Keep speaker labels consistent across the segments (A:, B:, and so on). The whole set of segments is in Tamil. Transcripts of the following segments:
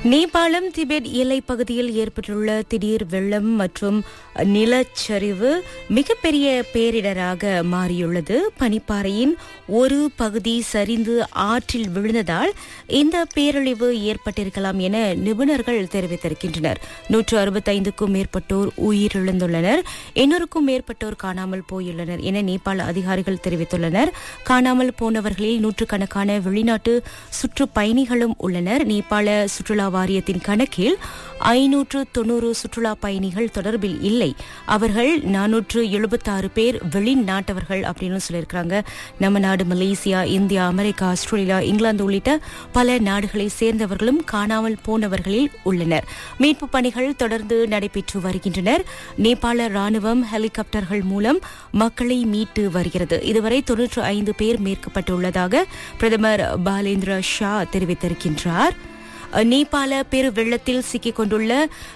A: நேபாளம் திபெத் எல்லைப் பகுதியில் ஏற்பட்டுள்ள திடீர் வெள்ளம் மற்றும் நிலச்சரிவு மிகப்பெரிய பேரிடராக மாறியுள்ளது பனிப்பாறையின் ஒரு பகுதி சரிந்து ஆற்றில் விழுந்ததால் இந்த பேரழிவு ஏற்பட்டிருக்கலாம் என நிபுணர்கள் தெரிவித்திருக்கின்றனர் நூற்று அறுபத்தைந்துக்கும் மேற்பட்டோர் உயிரிழந்துள்ளனர் எண்ணூறுக்கும் மேற்பட்டோர் காணாமல் போயுள்ளனர் என நேபாள அதிகாரிகள் தெரிவித்துள்ளனர் காணாமல் போனவர்களில் நூற்றுக்கணக்கான வெளிநாட்டு சுற்றுப்பயணிகளும் உள்ளனர் நேபாள சுற்றுலா வாரியத்தின் கணக்கில் ஐநூற்று தொன்னூறு சுற்றுலா பயணிகள் தொடர்பில் இல்லை அவர்கள் நானூற்று எழுபத்தாறு பேர் வெளிநாட்டவர்கள் அப்படின்னு சொல்லியிருக்கிறாங்க நம்ம நாடு Malaysia India America Australia England உள்ளிட்ட பல நாடுகளை சேர்ந்தவர்களும் காணாமல் போனவர்களில் உள்ளனர் மீட்பு பணிகள் தொடர்ந்து நடைபெற்று வருகின்றனர் நேபாள ராணுவம் ஹெலிகாப்டர்கள் மூலம் மக்களை மீட்டு வருகிறது இதுவரை தொன்னூற்று ஐந்து பேர் மீட்கப்பட்டுள்ளதாக பிரதமர் பாலேந்திர ஷா தெரிவித்திருக்கின்றார் நேபாள பெரு வெள்ளத்தில் சிக்கிக் கொண்டுள்ள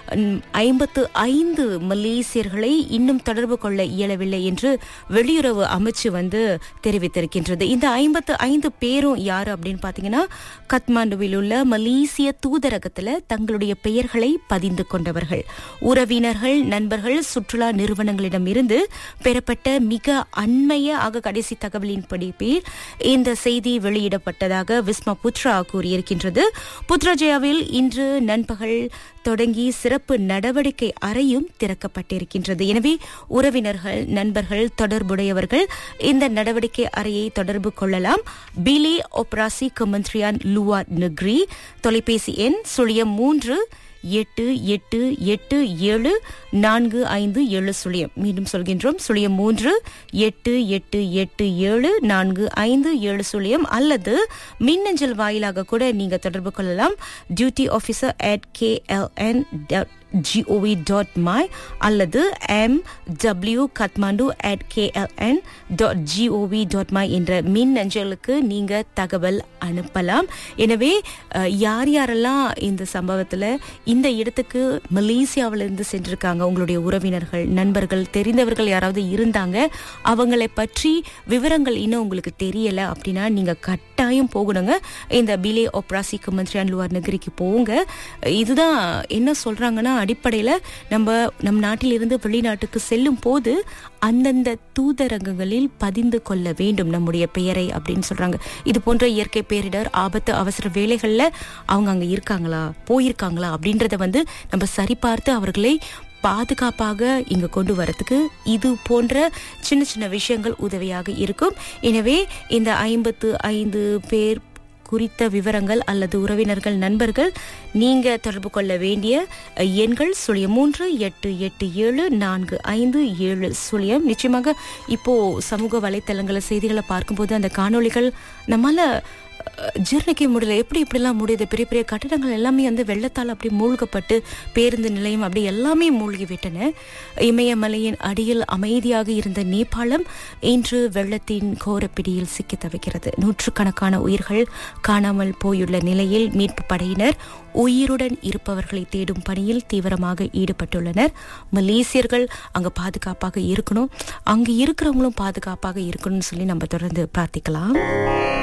A: ஐம்பத்து ஐந்து மலேசியர்களை இன்னும் தொடர்பு கொள்ள இயலவில்லை என்று வெளியுறவு அமைச்சு வந்து தெரிவித்திருக்கின்றது இந்த ஐம்பத்து ஐந்து பேரும் யாரு அப்படின்னு பாத்தீங்கன்னா கத்மாண்டுவில் உள்ள மலேசிய தூதரகத்துல தங்களுடைய பெயர்களை பதிந்து கொண்டவர்கள் உறவினர்கள் நண்பர்கள் சுற்றுலா நிறுவனங்களிடம் இருந்து பெறப்பட்ட மிக அண்மைய ஆக கடைசி தகவலின்படி பேர் இந்த செய்தி வெளியிடப்பட்டதாக விஸ்மா புத்ரா கூறியிருக்கின்றது புத்ரா ஜெயாவில் இன்று நண்பகல் தொடங்கி சிறப்பு நடவடிக்கை அறையும் திறக்கப்பட்டிருக்கின்றது எனவே உறவினர்கள் நண்பர்கள் தொடர்புடையவர்கள் இந்த நடவடிக்கை அறையை தொடர்பு கொள்ளலாம் பிலே ஒப்ராசி கமந்த்ரியான் லுவா நெக்ரி தொலைபேசி எண் சுழியம் மூன்று எட்டு எட்டு எட்டு ஏழு நான்கு ஐந்து ஏழு சுழியம் மீண்டும் சொல்கின்றோம் சுழியம் மூன்று எட்டு எட்டு எட்டு ஏழு நான்கு ஐந்து ஏழு சுழியம் அல்லது மின்னஞ்சல் வாயிலாக கூட நீங்க தொடர்பு கொள்ளலாம் duty officer at KLN GOV dot MY அல்லது M W Kathmandu at KLN dot GOV dot MY என்ற மின் அஞ்சலுக்கு நீங்க தகவல் அனுப்பலாம் எனவே யார் யாரெல்லாம் இந்த சம்பவத்தில் இந்த இடத்துக்கு மலேசியாவிலிருந்து சென்றிருக்காங்க உங்களுடைய உறவினர்கள் நண்பர்கள் தெரிந்தவர்கள் யாராவது இருந்தாங்க அவங்களை பற்றி விவரங்கள் இன்னும் உங்களுக்கு தெரியல அப்படின்னா நீங்க கட்டாயம் போகணுங்க இந்த பிலே ஒப்ராசி கமந்த்ரியான் லுவார் நகரிக்கு போங்க இதுதான் என்ன சொல்றாங்கன்னா அடிப்படையில நம்ம நம் நாட்டிலிருந்து வெளிநாட்டுக்கு செல்லும் போது அந்தந்த தூதரகங்களில் பதிந்து கொள்ள வேண்டும் நம்முடைய பெயரை அப்படின்னு சொல்றாங்க இது போன்ற இயற்கை பேரிடர் ஆபத்து அவசர வேலைகள்ல அவங்க அங்க இருக்காங்களா போயிருக்காங்களா அப்படின்றத வந்து நம்ம சரிபார்த்து அவர்களை பாதுகாப்பாக இங்க கொண்டு வரத்துக்கு இது போன்ற சின்ன சின்ன விஷயங்கள் உதவியாக இருக்கும் எனவே இந்த ஐம்பத்து ஐந்து பேர் குறித்த விவரங்கள் அல்லது உறவினர்கள் நண்பர்கள் நீங்க தொடர்பு கொள்ள வேண்டிய எண்கள் சுழியம் மூன்று எட்டு எட்டு ஏழு நான்கு ஐந்து ஏழு சுழியம் நிச்சயமாக இப்போ சமூக வலைத்தளங்கள செய்திகளை பார்க்கும்போது அந்த காணொளிகள் நம்மால ஜீர்ணிக்க முடியல எப்படி இப்படிலாம் முடியுது பெரிய பெரிய கட்டடங்கள் எல்லாமே வந்து வெள்ளத்தால் அப்படி மூழ்கப்பட்டு பேருந்து நிலையம் அப்படி எல்லாமே மூழ்கி விட்டன இமயமலையின் அடியில் அமைதியாக இருந்த நேபாளம் இன்று வெள்ளத்தின் கோரப்பிடியில் சிக்கி தவிக்கிறது நூற்றுக்கணக்கான உயிர்கள் காணாமல் போயுள்ள நிலையில் மீட்பு படையினர் உயிருடன் இருப்பவர்களை தேடும் பணியில் தீவிரமாக ஈடுபட்டுள்ளனர் மலேசியர்கள் அங்க பாதுகாப்பாக இருக்கணும் அங்க இருக்கிறவங்களும் பாதுகாப்பாக இருக்கணும்னு சொல்லி நம்ம தொடர்ந்து பிரார்த்திக்கலாம்